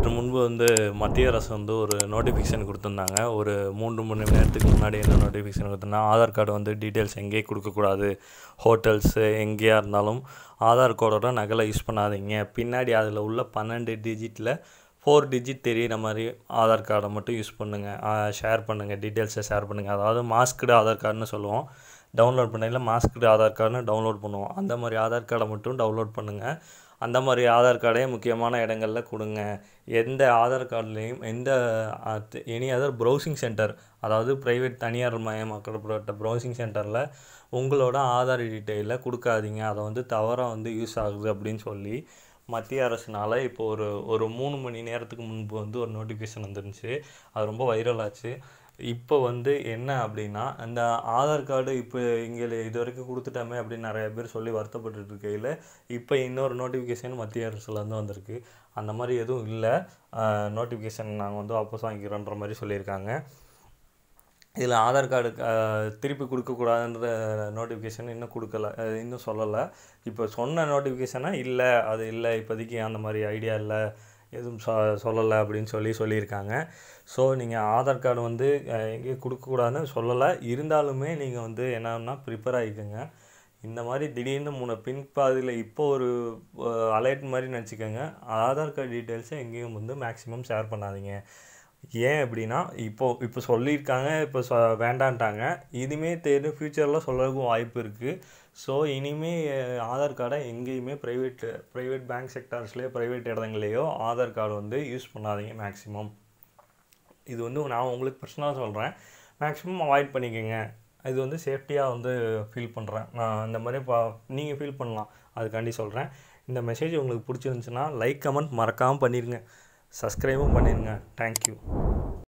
சற்று முன்பு வந்து மத்திய அரசு வந்து ஒரு நோட்டிஃபிகேஷன் கொடுத்துருந்தாங்க ஒரு மூன்று மணி நேரத்துக்கு முன்னாடி என்ன நோட்டிஃபிகேஷன் கொடுத்துருந்தாங்க ஆதார் கார்டு வந்து டீட்டெயில்ஸ் எங்கேயும் கொடுக்கக்கூடாது ஹோட்டல்ஸு எங்கேயா இருந்தாலும் ஆதார் கார்டோட நகலை யூஸ் பண்ணாதீங்க பின்னாடி அதில் உள்ள பன்னெண்டு டிஜிட்டில் ஃபோர் டிஜிட் தெரியிற மாதிரி ஆதார் கார்டை மட்டும் யூஸ் பண்ணுங்கள் ஷேர் பண்ணுங்கள் டீட்டெயில்ஸை ஷேர் பண்ணுங்கள் அதாவது மாஸ்க்டு ஆதார் கார்டுன்னு சொல்லுவோம் டவுன்லோட் பண்ணையில் மாஸ்க்டு ஆதார் கார்டுன்னு டவுன்லோட் பண்ணுவோம் அந்த மாதிரி ஆதார் கார்டை மட்டும் டவுன்லோட் பண்ணுங்கள் அந்த மாதிரி ஆதார் கார்டே முக்கியமான இடங்களில் கொடுங்க எந்த ஆதார் கார்டுலேயும் எந்த எனி அதர் ப்ரௌசிங் சென்டர் அதாவது ப்ரைவேட் தனியார் மயமாக்கப்பட்ட ப்ரௌசிங் சென்டரில் உங்களோட ஆதார் டீட்டெயிலை கொடுக்காதீங்க அதை வந்து தவறாக வந்து யூஸ் ஆகுது அப்படின்னு சொல்லி மத்திய அரசுனால இப்போ ஒரு ஒரு மூணு மணி நேரத்துக்கு முன்பு வந்து ஒரு நோட்டிஃபிகேஷன் வந்துருந்துச்சு அது ரொம்ப வைரல் ஆச்சு இப்போ வந்து என்ன அப்படின்னா அந்த ஆதார் கார்டு இப்போ இங்கே இது வரைக்கும் கொடுத்துட்டோமே அப்படின்னு நிறைய பேர் சொல்லி வருத்தப்பட்டுட்டு இருக்கையில் இப்போ இன்னொரு நோட்டிஃபிகேஷன் மத்திய அரசுலேருந்து வந்திருக்கு அந்த மாதிரி எதுவும் இல்லை நோட்டிஃபிகேஷன் நாங்கள் வந்து வாபஸ் வாங்கிக்கிறோன்ற மாதிரி சொல்லியிருக்காங்க இதில் ஆதார் கார்டு திருப்பி கொடுக்கக்கூடாதுன்ற நோட்டிஃபிகேஷன் இன்னும் கொடுக்கல அஹ் இன்னும் சொல்லலை இப்போ சொன்ன நோட்டிஃபிகேஷனாக இல்லை அது இல்லை இப்போதைக்கு அந்த மாதிரி ஐடியா இல்லை எதுவும் சொ சொல்லலை அப்படின்னு சொல்லி சொல்லியிருக்காங்க ஸோ நீங்கள் ஆதார் கார்டு வந்து அஹ் எங்கேயும் கொடுக்கக்கூடாதுன்னு சொல்லலை இருந்தாலுமே நீங்கள் வந்து என்னன்னா ப்ரிப்பேர் ஆகிக்கோங்க இந்த மாதிரி திடீர்னு முன்ன பின்பாதியில் இப்போ ஒரு அலர்ட் மாதிரி நினச்சிக்கோங்க ஆதார் கார்டு டீட்டெயில்ஸை எங்கேயும் வந்து மேக்ஸிமம் ஷேர் பண்ணாதீங்க ஏன் அப்படின்னா இப்போ இப்போ சொல்லியிருக்காங்க இப்போ சொ வேண்டான்ட்டாங்க இனிமே தெரியும் ஃப்யூச்சரில் சொல்லறதுக்கும் வாய்ப்பு இருக்குது ஸோ இனிமே அஹ், ஆதார் கார்டை எங்கேயுமே ப்ரைவேட் ப்ரைவேட் பேங்க் செக்டார்ஸ்லேயோ ப்ரைவேட் இடங்கள்லையோ ஆதார் கார்டு வந்து யூஸ் பண்ணாதீங்க மேக்ஸிமம் இது வந்து நான் உங்களுக்கு பர்சனலாக சொல்கிறேன் மேக்ஸிமம் அவாய்ட் பண்ணிக்கோங்க இது வந்து சேஃப்டியாக வந்து ஃபீல் பண்ணுறேன் நான் இந்த மாதிரி பா நீங்கள் ஃபீல் பண்ணலாம் அதுக்காண்டி சொல்கிறேன் இந்த மெசேஜ் உங்களுக்கு பிடிச்சிருந்துச்சுன்னா லைக் கமெண்ட் மறக்காமல் பண்ணிடுங்க சப்ஸ்கிரைபும் பண்ணிடுங்க தேங்க்யூ